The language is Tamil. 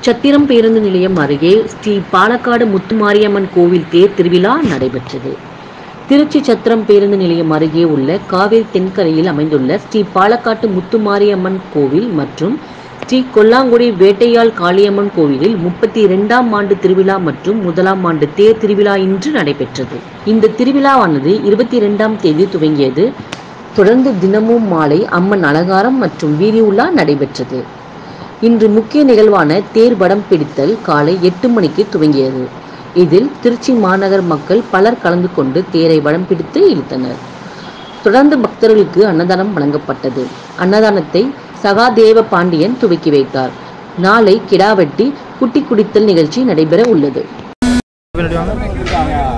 சத்திரம் பேருந்து நிலையம் அருகே ஸ்ரீ பாலக்காடு முத்துமாரியம்மன் கோவில் தேர் திருவிழா நடைபெற்றது திருச்சி சத்திரம் பேருந்து நிலையம் அருகே உள்ள காவேரி தென்கரையில் அமைந்துள்ள ஸ்ரீ பாலக்காட்டு முத்துமாரியம்மன் கோவில் மற்றும் ஸ்ரீ கொல்லாங்குடி வேட்டையாள் காளியம்மன் கோவிலில் முப்பத்தி இரண்டாம் ஆண்டு திருவிழா மற்றும் முதலாம் ஆண்டு தேர் திருவிழா இன்று நடைபெற்றது இந்த திருவிழாவானது இருபத்தி இரண்டாம் தேதி துவங்கியது தொடர்ந்து தினமும் மாலை அம்மன் அலங்காரம் மற்றும் வீதி உலா நடைபெற்றது இன்று முக்கிய நிகழ்வான தேர் வடம் பிடித்தல் காலை எட்டு மணிக்கு துவங்கியது இதில் திருச்சி மாநகர் மக்கள் பலர் கலந்து கொண்டு தேரை வடம் பிடித்து இழுத்தனர் தொடர்ந்து பக்தர்களுக்கு அன்னதானம் வழங்கப்பட்டது அன்னதானத்தை சகாதேவ பாண்டியன் துவக்கி வைத்தார் நாளை கிடாவெட்டி குட்டி குடித்தல் நிகழ்ச்சி நடைபெற உள்ளது பின்னாடி வாங்க